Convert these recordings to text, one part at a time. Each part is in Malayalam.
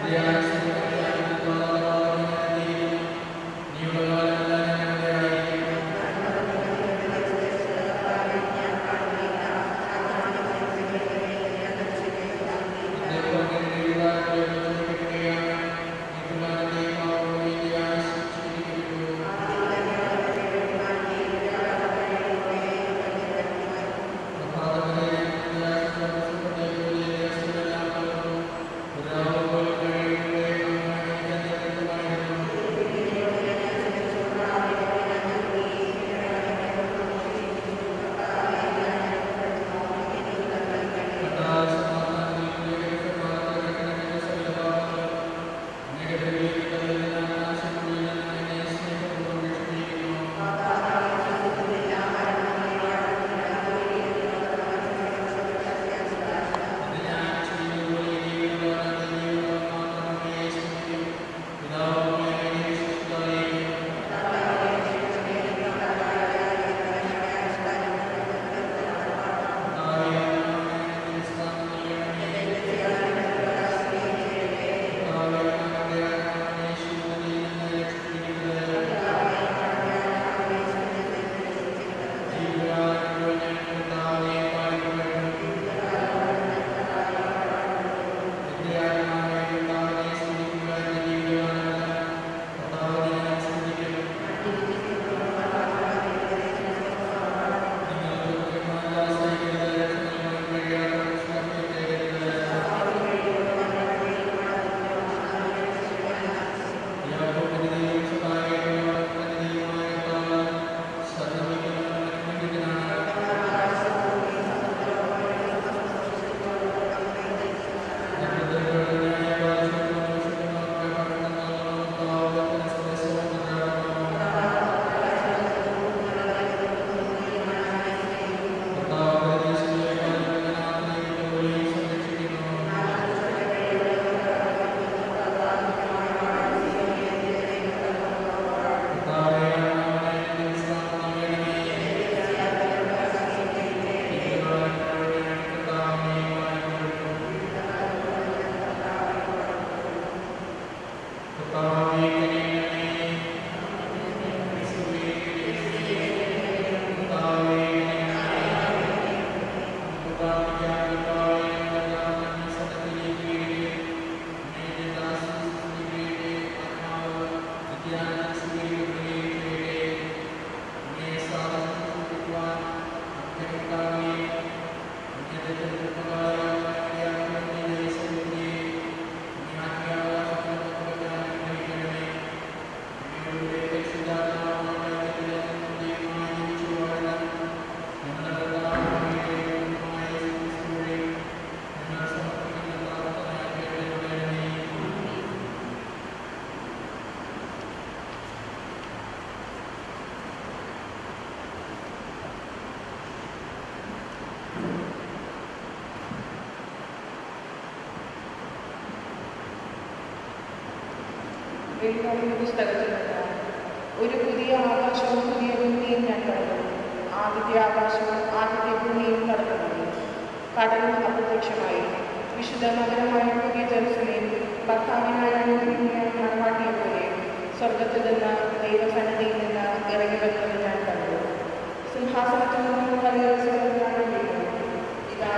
വെളിപ്പാടിന്റെ പുസ്തകത്തിലുണ്ട് ഒരു പുതിയ ആകാശവും പുതിയ ഭൂമിയും ഞാൻ കണ്ടു ആദ്യത്തെ ആകാശവും ആദ്യത്തെ ഭൂമിയും കടന്നുപോയി കടലും അപ്രത്യക്ഷമായി വിശുദ്ധ നഗരമായ പുതിയ ജെറുസലേം ഭർത്താവിനായ മണവാട്ടിയെ പോലെ സ്വർഗത്തിൽ നിന്ന് ദൈവസന്നിധിയിൽ നിന്ന് ഇറങ്ങി വരുന്നത് ഞാൻ കണ്ടു സിംഹാസനത്തിൽ നിന്നും വലിയ സ്വർഗത്തിലാണ് ഇതാ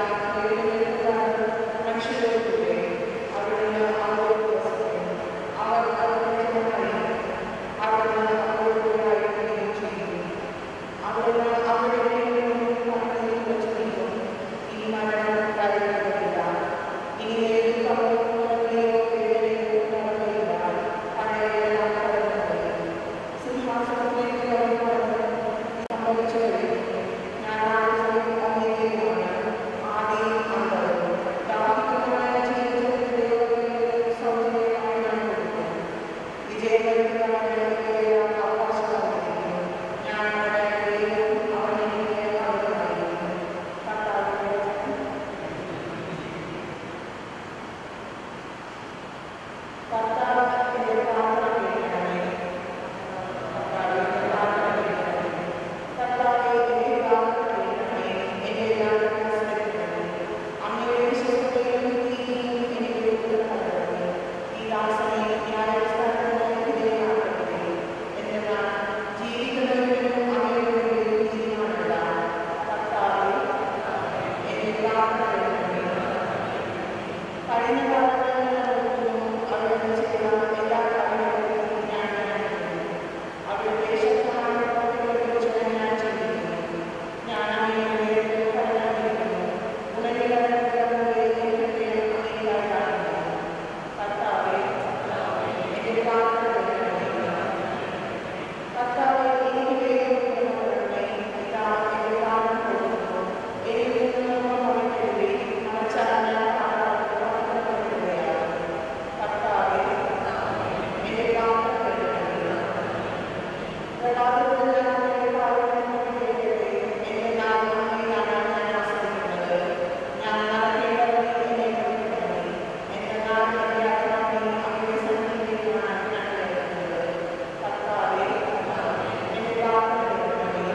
ദൈവം മനുഷ്യരോടുകൂടെ അവിടുന്ന് അവരോട് വസിക്കും അവർ അവരുടെ ജനമായി അവിടുന്ന് അവരോടുകൂടെ ആയിരിക്കുകയും ചെയ്യും അവിടുന്ന് അവരുടെ പണത്തിൽ വെച്ചിരിക്കും ഇനി മരണം കാര്യങ്ങളില്ല ഇനി ഏത് കമ്പനിയോ വേദനയോ നടക്കുകയില്ല പഴയതെല്ലാം കടന്നുപോയി സിംഹാസനത്തിലേക്ക് വരുമ്പോൾ സംഭവിച്ചു കഴിഞ്ഞു ഞാൻ ആദ്യം അങ്ങേയാണ് ആദ്യം അന്തവും കഴിഞ്ഞ കാലങ്ങളിലും അവിടുന്ന് ചെയ്ത എല്ലാ കാര്യങ്ങളിലും ഞാൻ കണ്ടിട്ടുണ്ട്. അവിടുത്തെ ശക്തമായ പ്രവൃത്തികളെക്കുറിച്ച് ഞാൻ ചിന്തിക്കുന്നു. ഞാൻ അങ്ങയുടെ കടന്നിരിക്കുന്നു. ഉടനെയുള്ള എനിക്ക് അങ്ങേയ്ക്കായി കാത്തിരിക്കുന്നു. കർത്താവേ, എന്റെ പ്രാർത്ഥന കേൾക്കണമേ. കർത്താവേ, എനിക്ക് വേഗമുള്ളവരുടെ ഇതാ എന്റെ പ്രാണൻ കൊടുക്കുന്നു. എന്നിൽ നിന്ന് മറക്കരുതേ. മറച്ചാൽ ഞാൻ പാതാളത്തിൽ കർത്താവേ, എന്റെ പ്രാർത്ഥന കേൾക്കണമേ. പ്രഭാതത്തിൽ ഞാൻ അങ്ങയുടെ പാദങ്ങളിൽ വീഴുകയും എന്റെ നാമം അങ്ങയിലാണ് ഞാൻ ആശ്രയിക്കുന്നത്. ഞാൻ നടക്കേണ്ട വഴി എന്നെ പഠിപ്പിക്കണമേ. എന്റെ നാൾ എന്റെ ആത്മാവിനെ അങ്ങയുടെ സന്നിധിയിലാണ് ഞാൻ കേൾക്കുന്നത്. കർത്താവേ, എന്റെ പ്രാർത്ഥന കേൾക്കണമേ.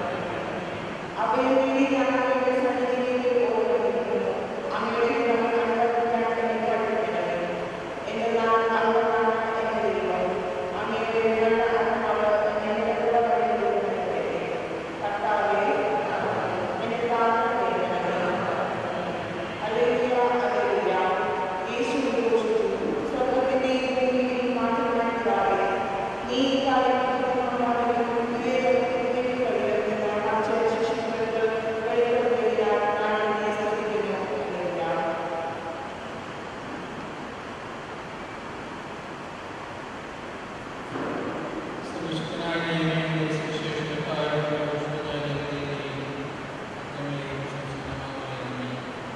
അവയെ ഞാൻ അങ്ങയുടെ സന്നിധിയിലേക്ക് ഓടിക്കുന്നു. അങ്ങയുടെ ഹിതം അനുവർത്തിക്കാൻ എന്നെ പഠിപ്പിക്കണമേ. എന്റെ നാൾ അവിടുന്നാണ് എന്റെ ദൈവം. അങ്ങയുടെ നല്ല ആത്മാവ് എന്നെ ഉള്ള വഴിയിലൂടെ നയിക്കട്ടെ. കർത്താവേ, എന്റെ പ്രാർത്ഥന കേൾക്കണമേ. Hallelujah, hallelujah. യേശു ഘോഷിച്ചു, സ്വർഗ്ഗത്തിന്റെയും ഭൂമിയുടെയും മാറ്റങ്ങൾ പിതാവേ, നീ ഈ കാലഘട്ടത്തിൽ കൊണ്ടുവന്നതും വിവേകത്തിന്റെയും കഴിയുമെന്ന് കാണിച്ച ശിശുക്കൾക്ക് വെളിപ്പെടുത്തിയതിനാൽ ഞാൻ നിന്നെ സ്തുതിക്കുന്നു. ഹല്ലേലൂയ. സർവശക്തനായ ദൈവമേ, സുവിശേഷകർത്തായ പരിശുദ്ധനായ ദൈവമേ, നമ്മെ സംരക്ഷിക്കണമേ.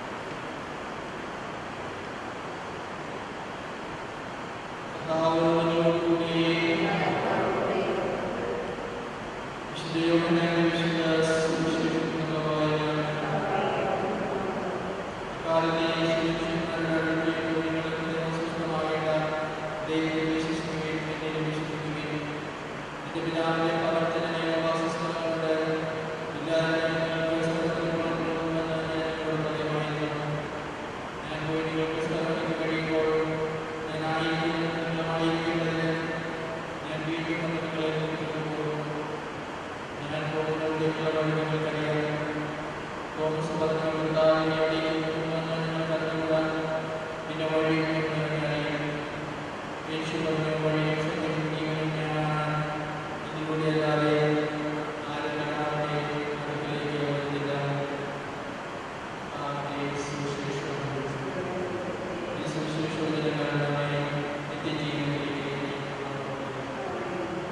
കർത്താവ് നിങ്ങളോടുകൂടി വിശുദ്ധ യോഹന്നാന്റെ വിശുദ്ധ സുവിശേഷത്തിനുള്ള വായന. കാലത്തെ സുവിശേഷങ്ങളുടെ അടുത്തേക്ക് നിങ്ങൾക്ക് സ്വസ്ഥമാകേണ്ട ദൈവത്തെ വിശ്വസിക്കുകയും എന്നെ വിശ്വസിക്കുകയും എന്റെ പിതാവിന്റെ പ്രവർത്തന വാസസ്ഥലങ്ങളുടെ ഇല്ലാതെ നിങ്ങൾക്ക് സ്വർഗ്ഗത്തിൽ കൊണ്ടുപോകുമെന്ന് ഞാൻ നിങ്ങളോട് പറയുമായിരുന്നു. ഞാൻ പോയി നിങ്ങൾക്ക് സ്ഥലത്തേക്ക് കഴിയുമ്പോൾ ഞാൻ ആയിരിക്കുന്നത് നിങ്ങളുമായിരിക്കേണ്ടതിന് ഞാൻ വീണ്ടും വന്ന് നിങ്ങളെ കൊണ്ടുപോകും. ഞാൻ പോകുന്നതിലേക്കുള്ള വഴി നിങ്ങൾക്കറിയാം. തോമസ് പറഞ്ഞു "കർത്താവേ, നീ എവിടേക്ക് പോകുന്നുവെന്ന് നിങ്ങൾക്ക് അറിഞ്ഞുകൂടാ. പിന്നെ വഴി എനിക്കറിയാം." യേശു പറഞ്ഞു വഴിയും സത്യവും ജീവനും ഞാനാണ്. ഇതിലൂടെ അല്ലാതെ ആരും പിതാവിന്റെ അടുക്കലേക്ക് വരുന്നില്ല. ആമേൻ. സുവിശേഷം. ഈ സുവിശേഷം ജനങ്ങൾ നമ്മെ നിത്യജീവനിലേക്ക് നയിക്കും.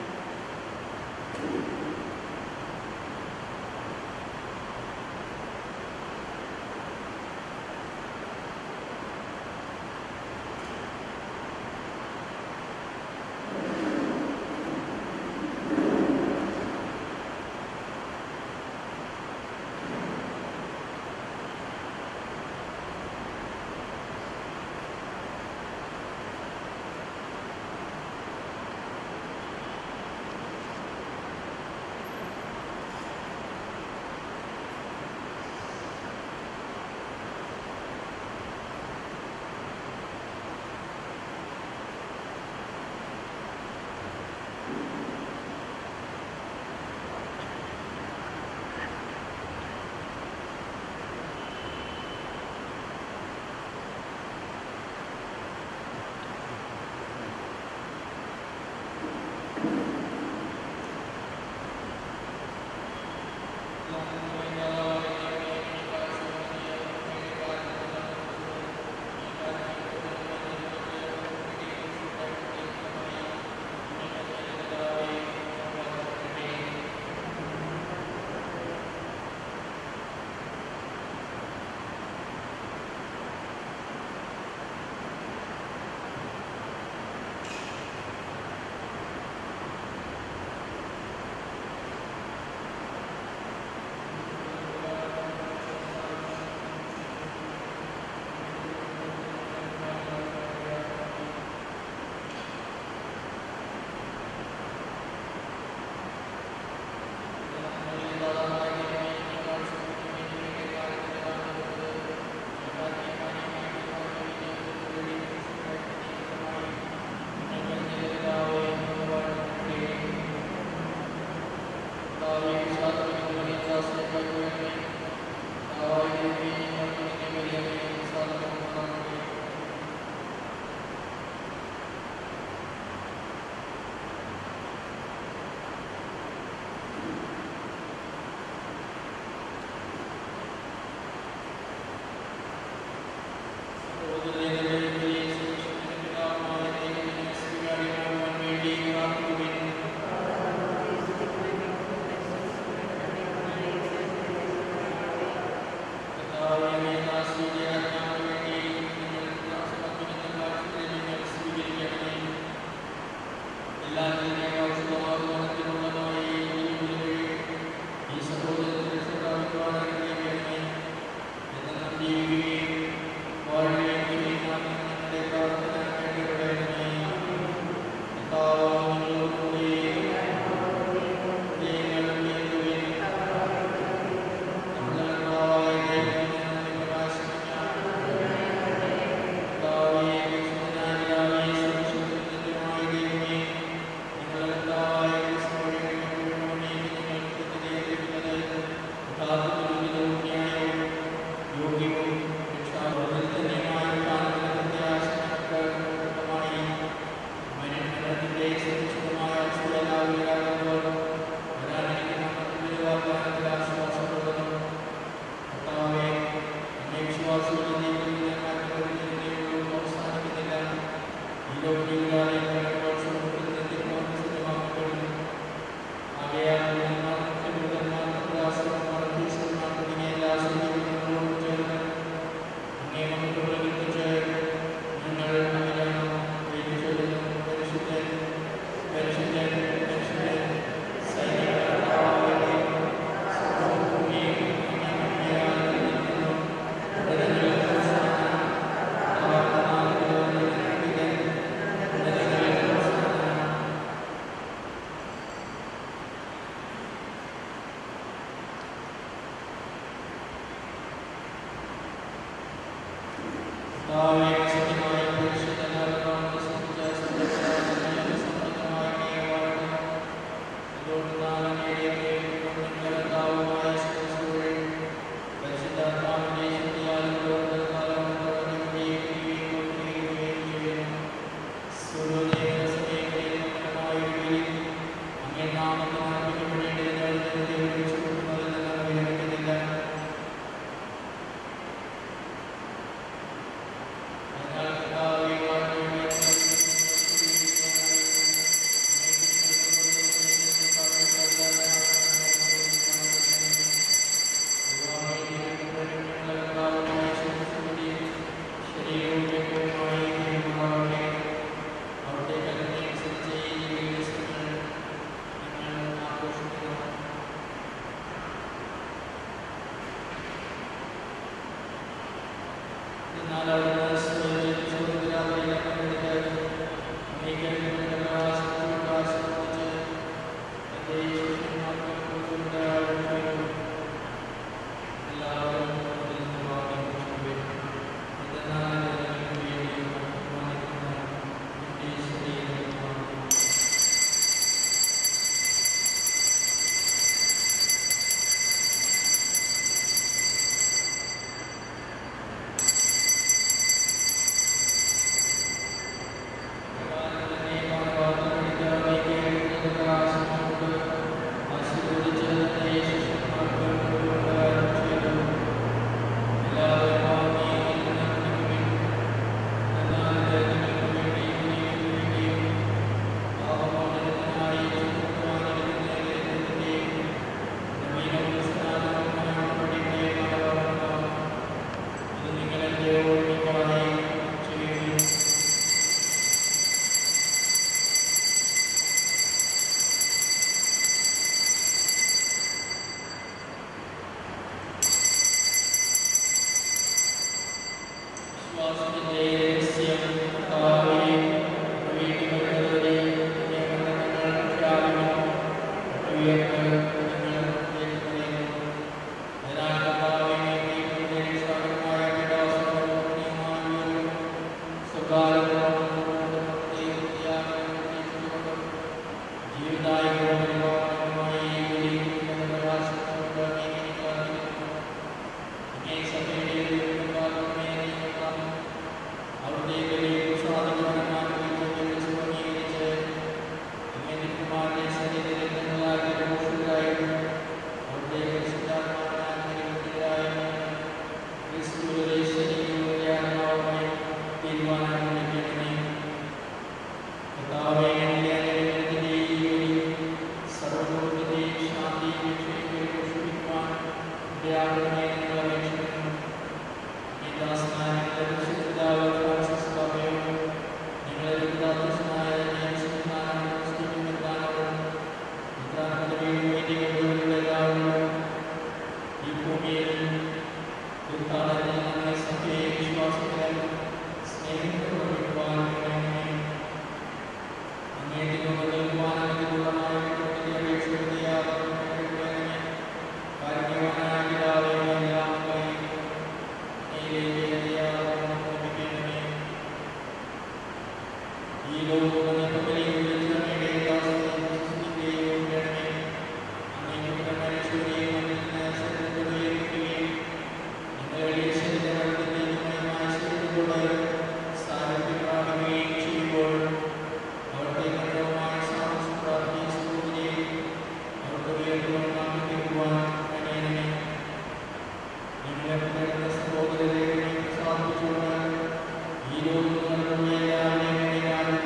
ഈ ലോകം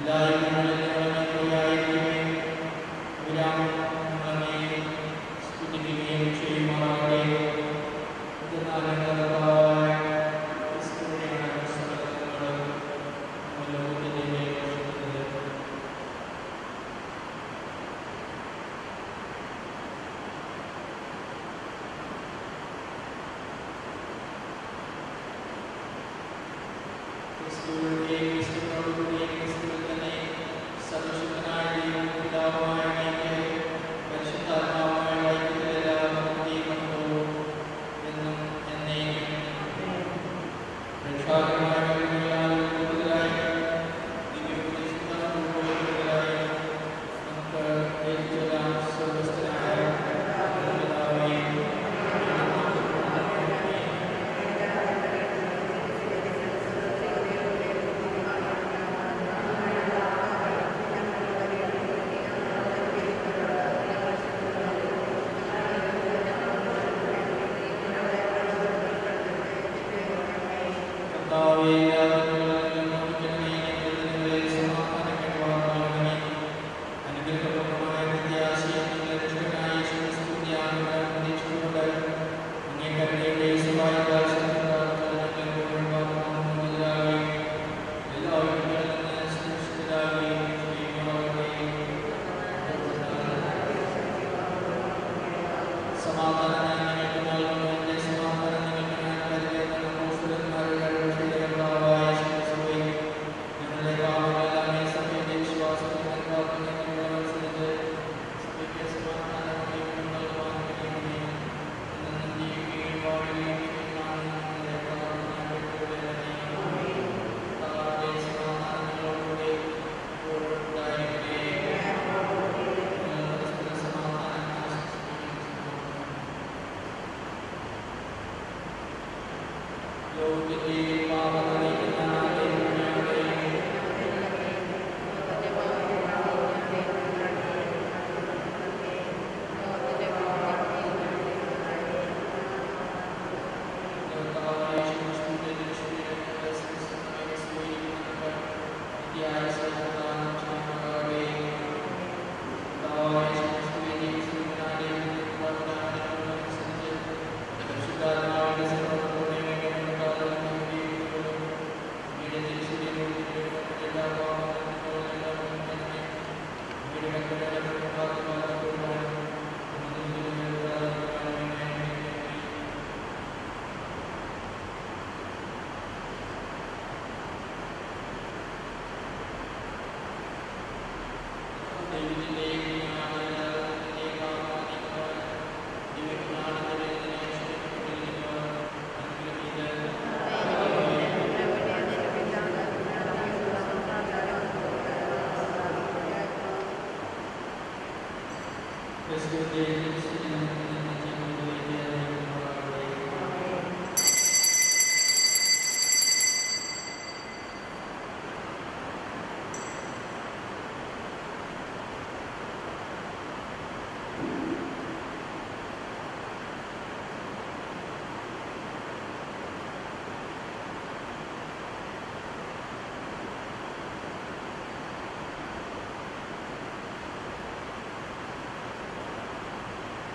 ും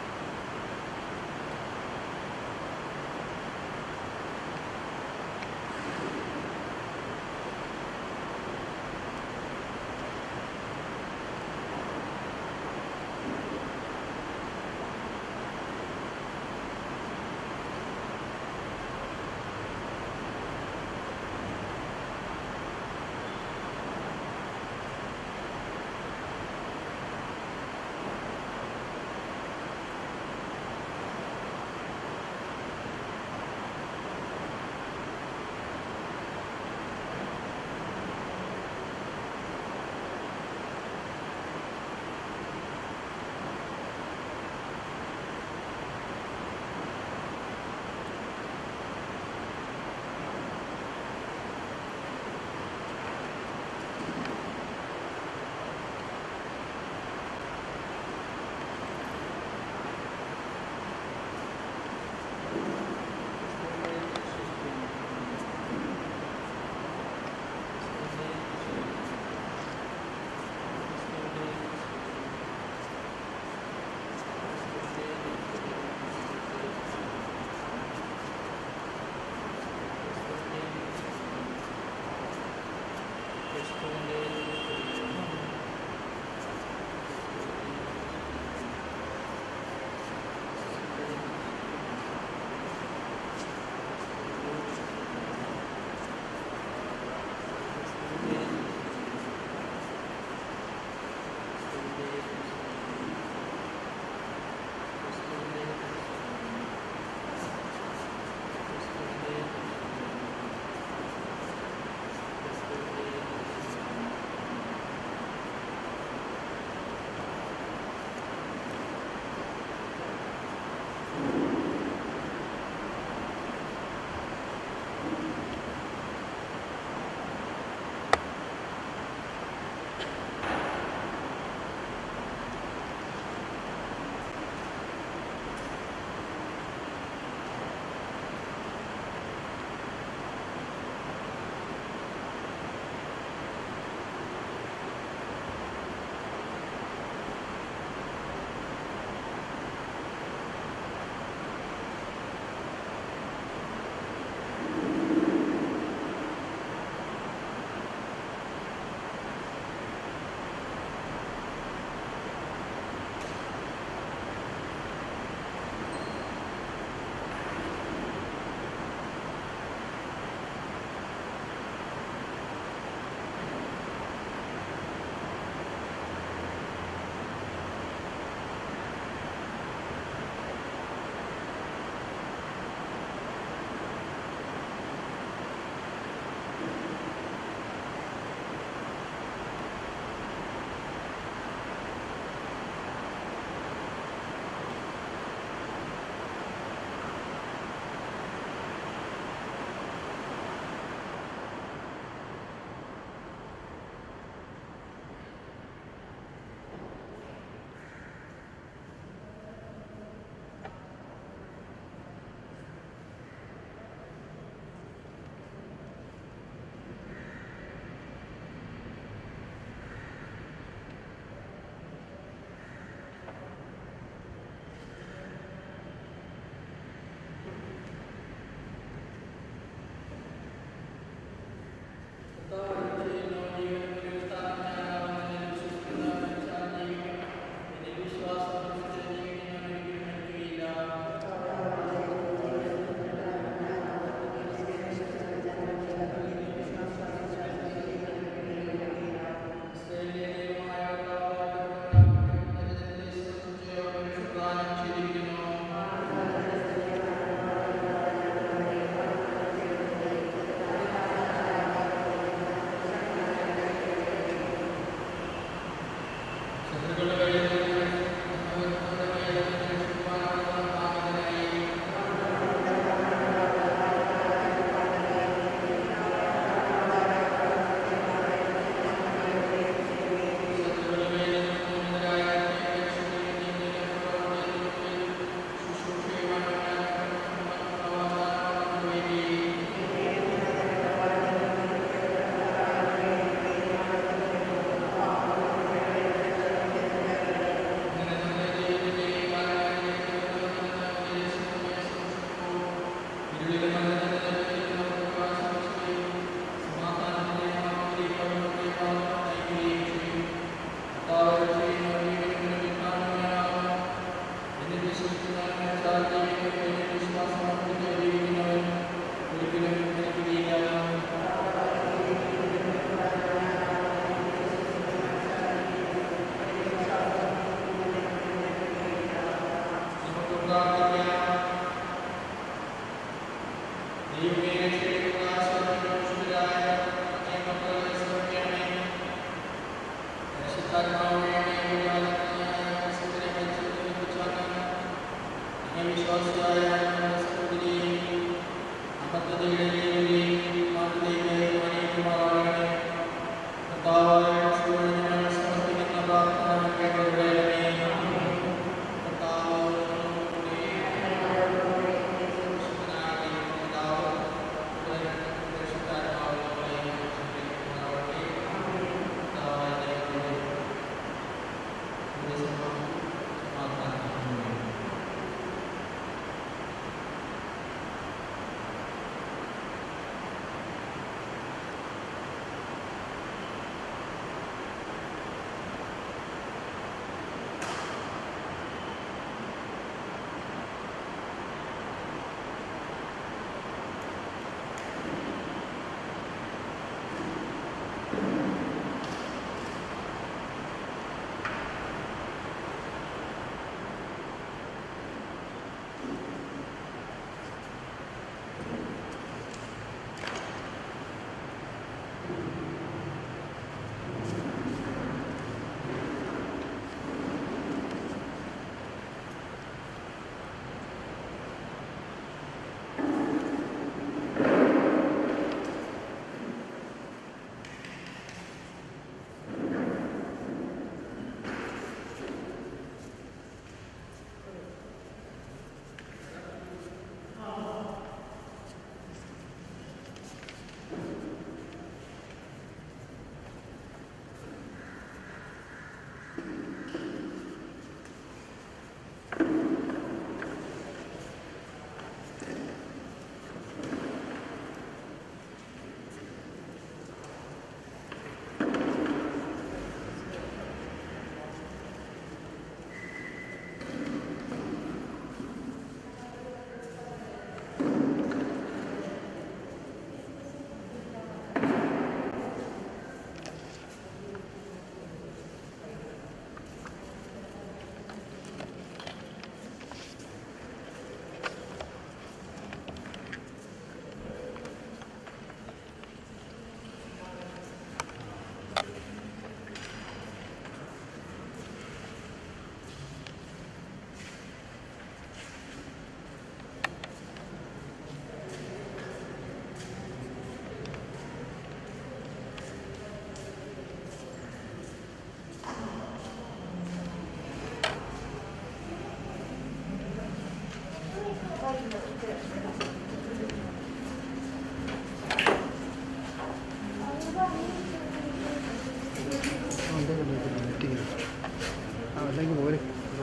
ആ അല്ലെങ്കിൽ പോരെ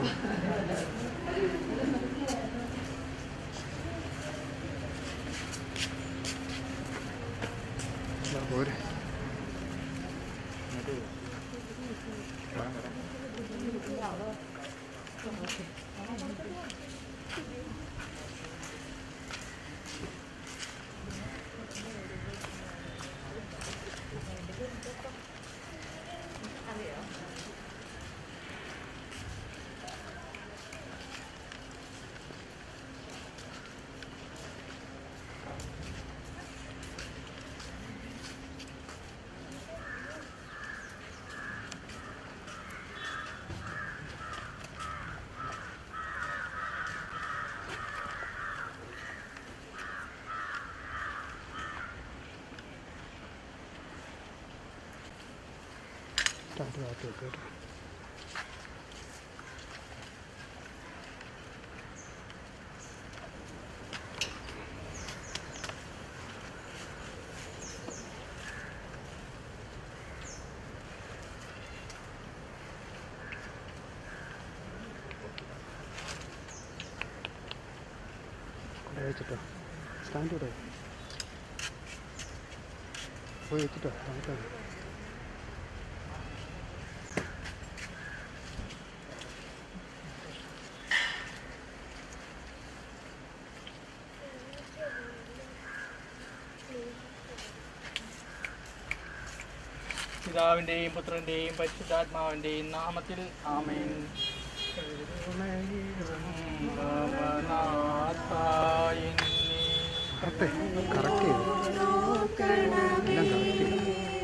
ആ, പോരെ സ്റ്റാർട്ട് കാത്ത് വെക്ക് കേട്ടോ ഇവിടെ വെച്ചിട്ടോ സ്റ്റാൻഡ് ഇവിടെ പോയി വെച്ചിട്ടോ താമസം പിതാവിൻ്റെയും പുത്രൻ്റെയും പരിശുദ്ധാത്മാവിൻ്റെയും നാമത്തിൽ ആമേൻ കറക്റ്റ് കറക്റ്റ് ചെയ്തു എല്ലാം കറക്റ്റ് ചെയ്തു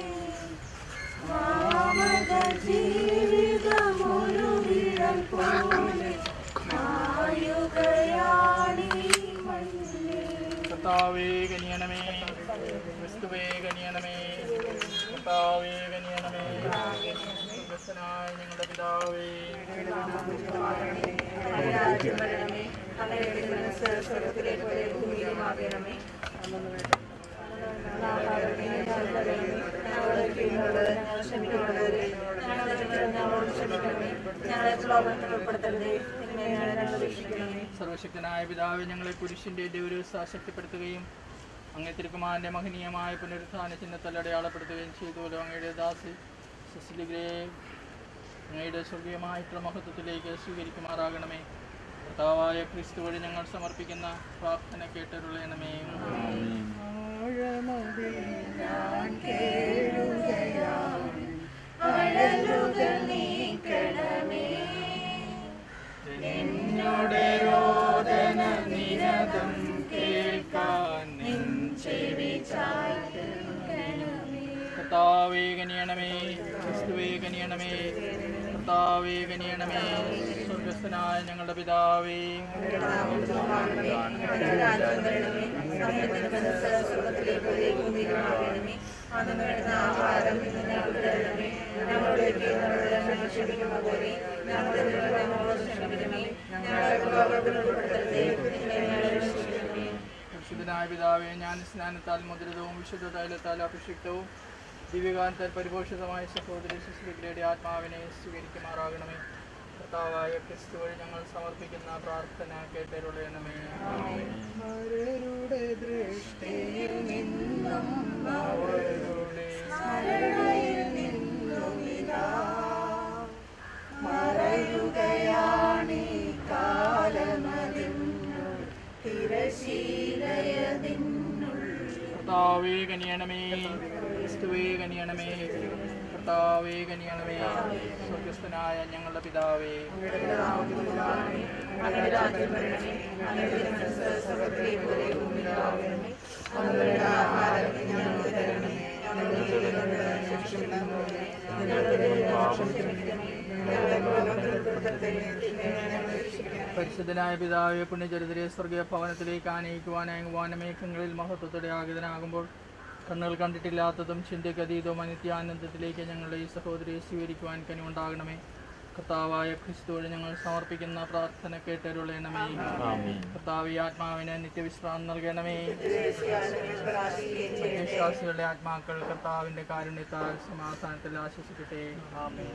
കർത്താവേ കനിയണമേ ക്രിസ്തുവേ കനിയണമേ കർത്താവേ കനിയണമേ സ്വർഗ്ഗസ്ഥനായ ഞങ്ങളുടെ പിതാവേ സർവശക്തനായ പിതാവെ ഞങ്ങളെ പുരുഷന്റെ ദിവരവസ്ഥ ശക്തിപ്പെടുത്തുകയും അങ്ങേ തിരുക്കുമാരന്റെ മഹനീയമായ പുനരുത്ഥാന ചിഹ്നത്തിൽ അടയാളപ്പെടുത്തുകയും ചെയ്തുവല്ലോ അങ്ങയുടെ ദാസി സുസിലിഗ്രേ അങ്ങയുടെ സ്വർഗീയമായിട്ടുള്ള മഹത്വത്തിലേക്ക് സ്വീകരിക്കുമാറാകണമേ കർത്താവായ ക്രിസ്തു വഴി ഞങ്ങൾ സമർപ്പിക്കുന്ന പ്രാർത്ഥന കേട്ടരുളയണമേ എന്നോട് രോദന നിരതം കേൾക്കാൻ നിൻ ചെവി കർത്താവേ കനിയണമേ ക്രിസ്തുവേ കനിയണമേ കർത്താവേ കനിയണമേ സ്വർഗസ്ഥനായ ഞങ്ങളുടെ പിതാവേ പരിശുദ്ധനായ പിതാവേ ഞാൻ സ്നാനത്താൽ മുദ്രിതവും വിശുദ്ധ തൈലത്താൽ അഭിഷിക്തവും ദിവ്യകാന്താൽ പരിപോഷിതമായ സഹോദരി ശുശ്രൂഷയുടെ ആത്മാവിനെ സ്വീകരിക്കുമാറാകണമേ കർത്താവായ ക്രിസ്തു വഴി ഞങ്ങൾ സമർപ്പിക്കുന്ന പ്രാർത്ഥന കേട്ടരുളയണമേ അവരുടെ ദൃഷ്ടിയിൽ നിന്നും അവരുടെ കർത്താവേ കനിയണമേ ക്രിസ്തുവേ കനിയണമേ കർത്താവേ കനിയണമേ സ്വർഗസ്ഥനായ ഞങ്ങളുടെ പിതാവേ പരിശുദ്ധനായ പിതാവെ പുണ്യചരിതരെ സ്വർഗീയ ഭവനത്തിലേക്ക് ആനയിക്കുവാനായി വാനമേഘങ്ങളിൽ മഹത്വത്തോടെ ആഗതനാകുമ്പോൾ കണ്ണുകൾ കണ്ടിട്ടില്ലാത്തതും ചിന്തയ്ക്ക് അതീതവും അനിത്യാനന്ദത്തിലേക്ക് ഞങ്ങളുടെ ഈ സഹോദരിയെ സ്വീകരിക്കുവാൻ കനിവുണ്ടാകണമേ കർത്താവായ ക്രിസ്തു വഴി ഞങ്ങൾ സമർപ്പിക്കുന്ന പ്രാർത്ഥന കേട്ടരുളയണമേ കർത്താവ് ഈ ആത്മാവിന് നിത്യവിശ്രാമം നൽകണമേ വിശ്വാസികളുടെ ആത്മാക്കൾ കർത്താവിന്റെ കാരുണ്യത്താൽ സമാധാനത്തിൽ ആശ്വസിക്കട്ടെ ആമേൻ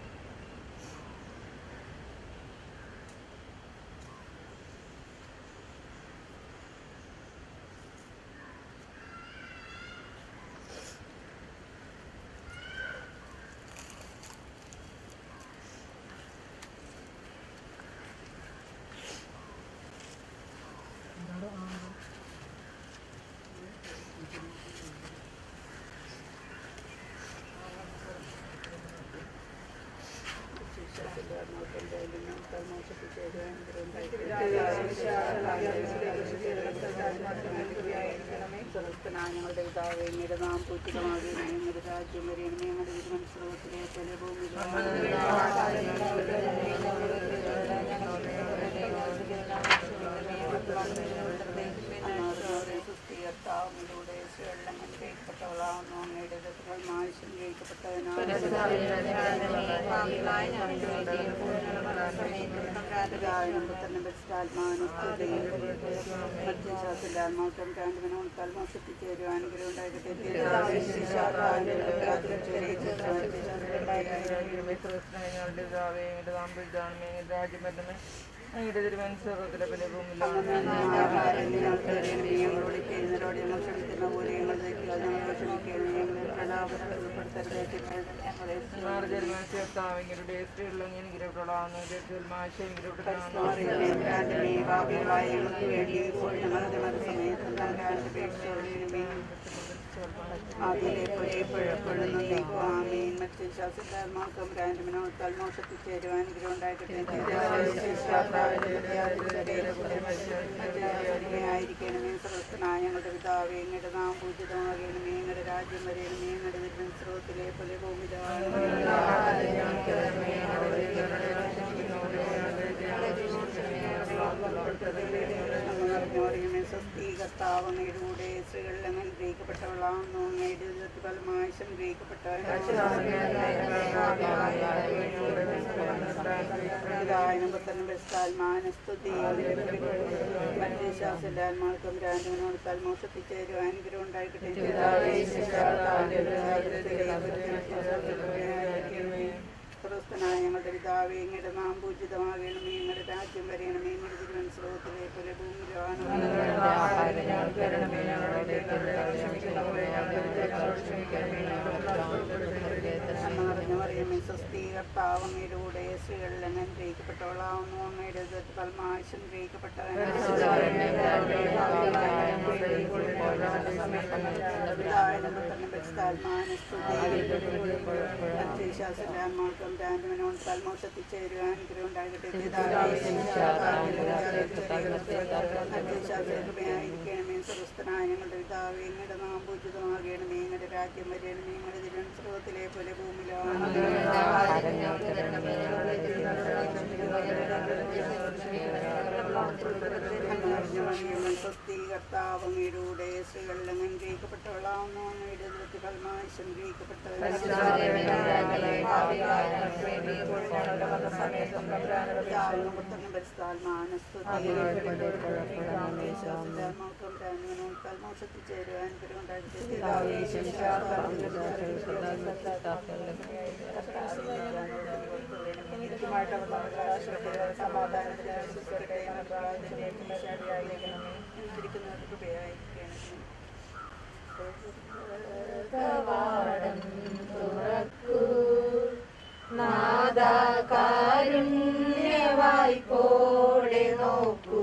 ഞങ്ങളുടെ പിതാവേ അങ്ങയുടെ നാം പൂജിതമാകുകയും അങ്ങയുടെ രാജ്യം വരെയണമേ ഞങ്ങളുടെ തിരുമനസ്ലോകത്തിലെ പോലെ ഭൂമിയിലൂടെ വെള്ളം അനുഗ്രഹിക്കപ്പെട്ടവളാവുന്നു അങ്ങയുടെ മാനുഷ്യം ാത്മാവിനെ ആത്മാക്കം കാണ്ടുവിനോട്ടാൽ മോശിപ്പിച്ചേരുവാൻ അങ്ങയുടെ തിരുവനന്തപുരത്തിലെ പല ഞങ്ങളോട് ചെയ്യുന്നതിനോട് ഞങ്ങൾ ക്ഷമിക്കുന്ന പോലെ ഞങ്ങൾ ഞങ്ങൾ ക്ഷമിക്കണം ഞങ്ങളെ പ്രലാപപ്പെടുത്തരുത് ഞങ്ങളെ ഭൂമിയിലെ ഭാവികളായ ഞങ്ങൾക്ക് വേണ്ടി ഇപ്പോൾ ഞങ്ങളുടെ സമയത്ത് നൽകാൻ അപേക്ഷയോടെ അതിലെ പോലെ എപ്പോഴെപ്പോഴും നന്ദിക്കും ആമീൻ മറ്റു ശാസ്ത്രമാർക്കും രാജമനോ തൽമോഷത്തിൽ ചേരുവാൻ അനുഗ്രഹം ഉണ്ടായിക്കട്ടെ ആയിരിക്കണമേ സർവസ്ഥനായ ഞങ്ങളുടെ പിതാവേ ഞങ്ങളുടെ നാം പൂജിതമാകണമേ ഞങ്ങളുടെ രാജ്യം വരയണമേ ഞങ്ങളുടെ ദിവസം സ്രോത്തിലെ പോലെ ഭൂമിതമേ സ്വസ്തി കർത്താവങ്ങയുടെ സ്ത്രീകളിൽ അങ്ങനെ ഗ്രഹിക്കപ്പെട്ടവളാണെന്നു അങ്ങയുടെ ഫലമായി സംഗ്രഹിക്കപ്പെട്ടവനും ബസ്താൽമാനസ്തുതി മറ്റു ശാസ്ത്രന്മാർക്കും രാജനോട് തൽമോഷത്തിൽ ചേരുവാൻ അനുഗ്രഹം ഉണ്ടായിക്കട്ടെ ക്രിസ്തനായ ഞങ്ങളുടെ പിതാവേ ഞങ്ങളുടെ നാം പൂജിതമാകണമേ ഞങ്ങളുടെ രാജ്യം വരയണമേ ഞങ്ങളുടെ തിരുവനന്തപുരത്തിലെ പോലെ ഭൂമിയിലാണ് പറയുമേ സ്വസ്തി കർത്താവങ്ങയുടെ കൂടെ സ്ത്രീകളിൽ അങ്ങനെ ഗ്രഹിക്കപ്പെട്ടവളാവുന്നു അങ്ങയുടെ ഫലമാശം ഗ്രഹിക്കപ്പെട്ടവരാന്മാർക്കും രാജമനോട് തൽമോഷത്തിൽ ചേരുവാൻ അനുഗ്രഹം ഉണ്ടാകട്ടെ സ്വസ്ഥനായ ഞങ്ങളുടെ പിതാവേ ഞങ്ങളുടെ നാം പൂജിതമാകണമേ ഞങ്ങളുടെ രാജ്യം വരയണമേ ഞങ്ങളുടെ തിരുവനന്തപുരത്തിലെ പോലെ ഭൂമിയിലാണ് സ്വസ്തി കർത്താവങ്ങയുടെ സ്ത്രീകളിൽ അങ്ങനെ ഗ്രഹിക്കപ്പെട്ടവളാവുന്നു അങ്ങയുടെ ഫലമായി കൽമോഷത്തിൽ ചേരുവാൻ കവാടം തുറക്കൂ നാദാകാരുണ്യവായ്പോടെ നോക്കൂ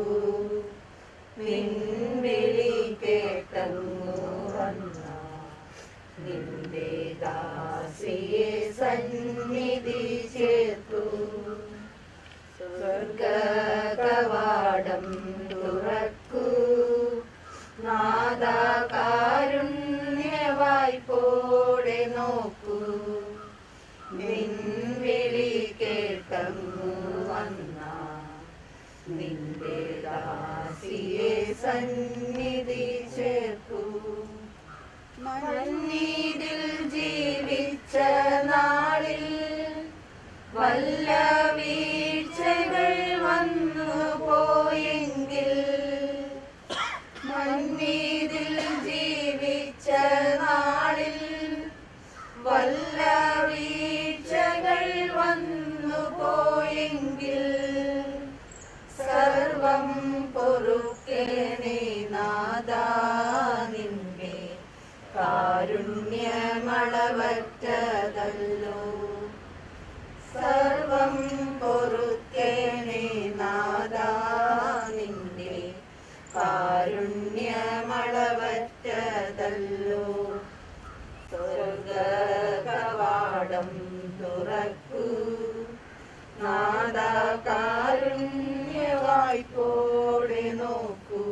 നിൻവിളി കേട്ടങ്ങു വന്ന നിന്റെ ദാസിയെ സന്നിധി ചേർത്തു സ്വർഗകവാടം തുറക്കൂ നാദാകാരുണ്യവായ്പോടെ നോക്കൂ നിൻവിളി കേട്ടങ്ങു വന്ന നിന്റെ ദാസിയെ സന്നിധി ചേർക്കൂ മണ്ണീതിൽ ജീവിച്ച നാളിൽ വല്ല വീഴ്ചകൾ വന്നു പോയെങ്കിൽ മണ്ണീതിൽ ജീവിച്ച നാളിൽ വല്ല വീഴ്ചകൾ വന്നു പോയെങ്കിൽ സർവം പൊറുക്കേണേ നാദാ നിന്റെ കാരുണ്യമളവറ്റതല്ലോ സർവം പൊറുക്കേണേ നാദാ നിന്റെ കാരുണ്യമളവറ്റതല്ലോ സ്വർഗകവാടം തുറക്കൂ നാദാകാരുണ്യവായ്പോടെ നോക്കൂ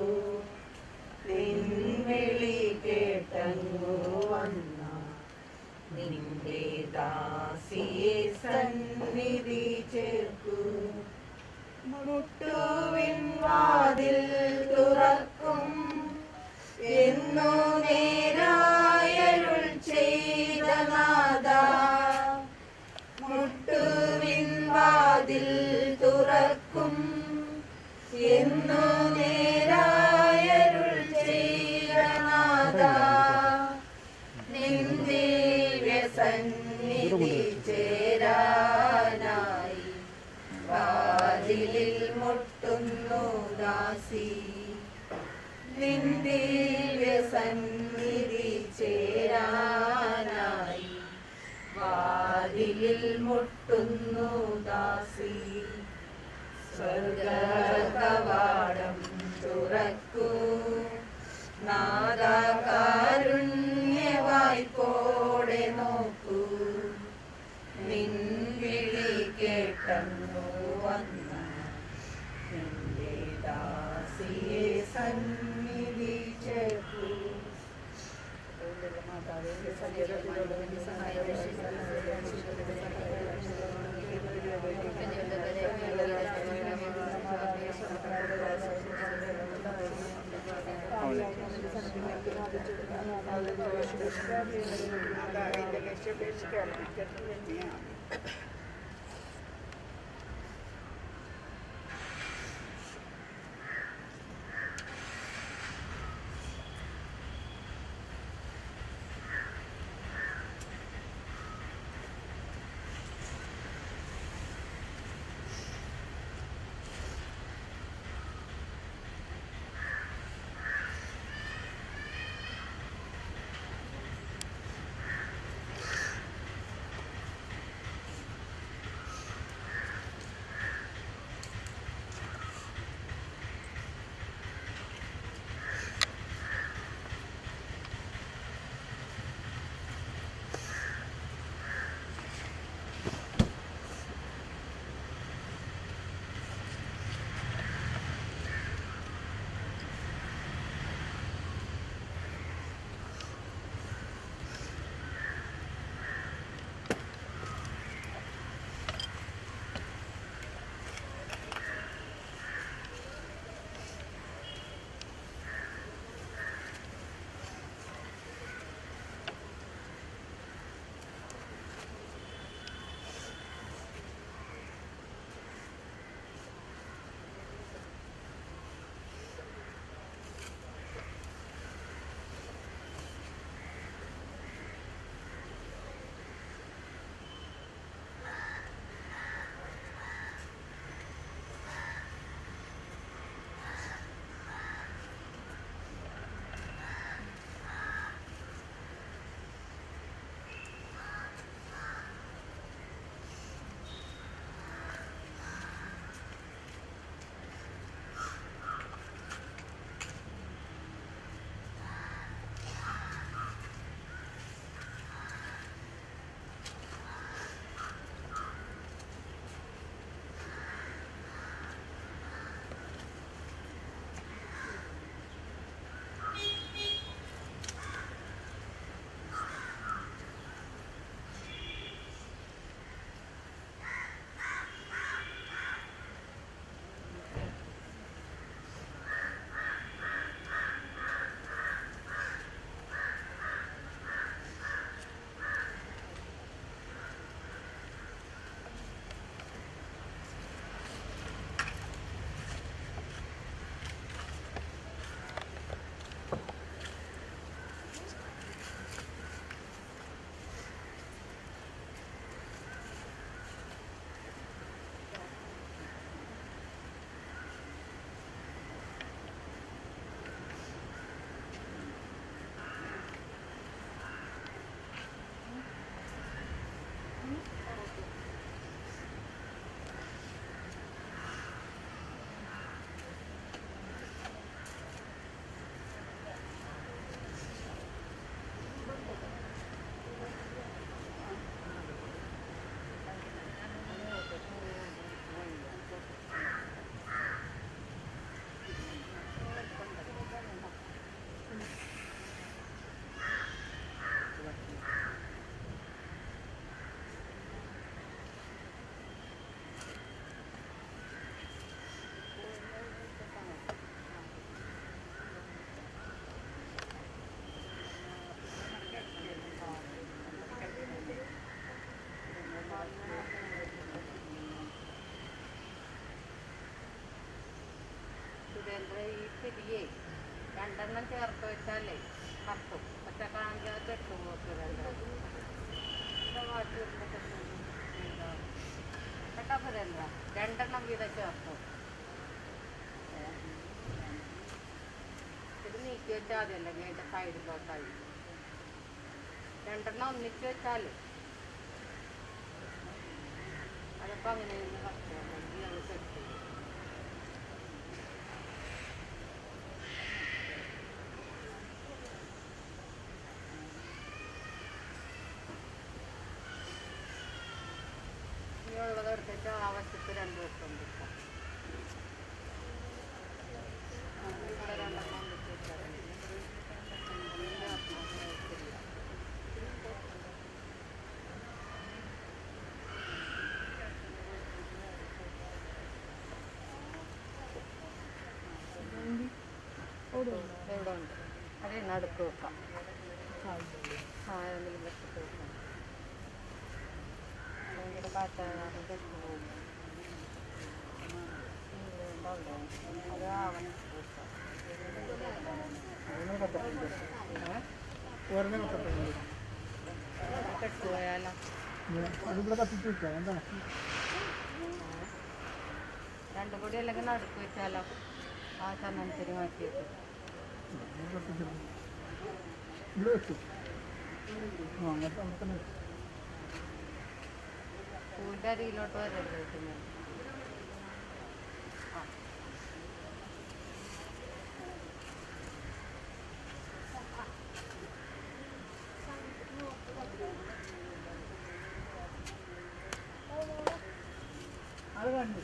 നിൻവിളി കേട്ടങ്ങു വന്ന നിന്റെ ദാസിയെ സന്നിധി ചേർക്കൂ മുട്ടുവിൻ വാതിൽ തുറക്കും എന്നു നേരായരുൾ ചെയ്ത നാദ മുട്ടുവിൻ വാതിൽ തുറക്കും എന്നു നേരായരുൾ ചെയ്ത നാദ നിന്ദിവ്യ സന്നിധി ചേരാനായി വാതിലിൽ മുട്ടുന്നു ദാസി നിന്ദിവ്യ സന്നിധി ചേരാനായി വാതിലിൽ മുട്ടുന്നു ദാസി സ്വർഗകവാടം തുറക്കൂ നാദാകാരുണ്യ കടന്നു വന്ന നിന്റെ ദാസിയെ സന്നിധി ചേർത്തു മാതാവേ സജീവത്തിലുള്ള വലിയ മാതാവിന്റെ ലക്ഷ്യപേക്ഷിക്കാൻ തന്നെയാണ് സുരേന്ദ്ര ഈ പിരിയേ രണ്ടെണ്ണം ചേർത്ത് വെച്ചാലേ കത്തും പക്ഷെ കാണിക്കാത്ത എട്ടുമോ സുരേന്ദ്ര ഇവിടെ മാറ്റി വരുമ്പോ എന്താ കേട്ടാ സുരേന്ദ്ര രണ്ടെണ്ണം വീതം ചേർത്തു ഇത് നീക്കി വെച്ചാൽ മതിയല്ലോ അതിൻ്റെ സൈഡിലോട്ടായി രണ്ടെണ്ണം ഒന്നിച്ച് വെച്ചാൽ അതിപ്പോൾ അങ്ങനെ ഇരുന്ന് കത്തുണ്ടെങ്കിൽ അത് സെറ്റ് ചെയ്യും ഉള്ളത് എടുത്തിട്ട് ആ വശത്ത് രണ്ട് വശം വെക്കാം ഇവിടെ രണ്ടെണ്ണം വെച്ച് വെച്ചാൽ മതി. രണ്ടെണ്ണം ആത്മാവിനെ വെച്ചില്ല. എവിടെ ഉണ്ട് അത് നടുക്ക് വെക്കാം ആ ഏതെങ്കിലും വശത്ത് വെക്കാം ഭയങ്കര കാറ്റാകാതെ കെട്ടു പോകും അത് ആവണം വെക്കാം ഒരെണ്ണം കത്തപ്പെടുന്നത് കെട്ടുപോയാലോ അതിവിടെ കത്തിച്ച് വെക്കാം എന്താണ് രണ്ടും കൂടി അല്ലെങ്കിൽ നടുക്ക് വെച്ചാലോ ആ ചന്ദനത്തിന് മാറ്റിയിട്ട് ഇവിടെ വെച്ചു ആ അങ്ങനത്തെ അവിടെ തന്നെ വെച്ചു പൂവിൻ്റെ അരിയിലോട്ട് വരരുത് വെക്കുന്നത് അത് കണ്ടു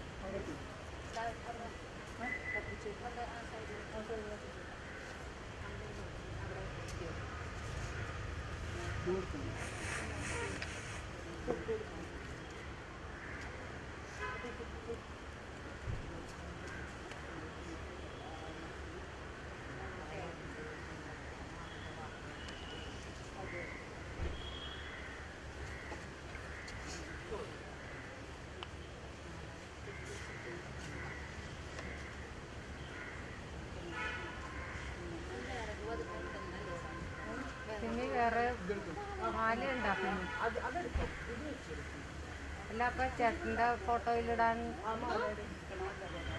പിന്നെ വേറെ മാല ഉണ്ടാക്കുന്നു അല്ല അപ്പൊ ചേട്ടന്റെ ഫോട്ടോയിലിടാൻ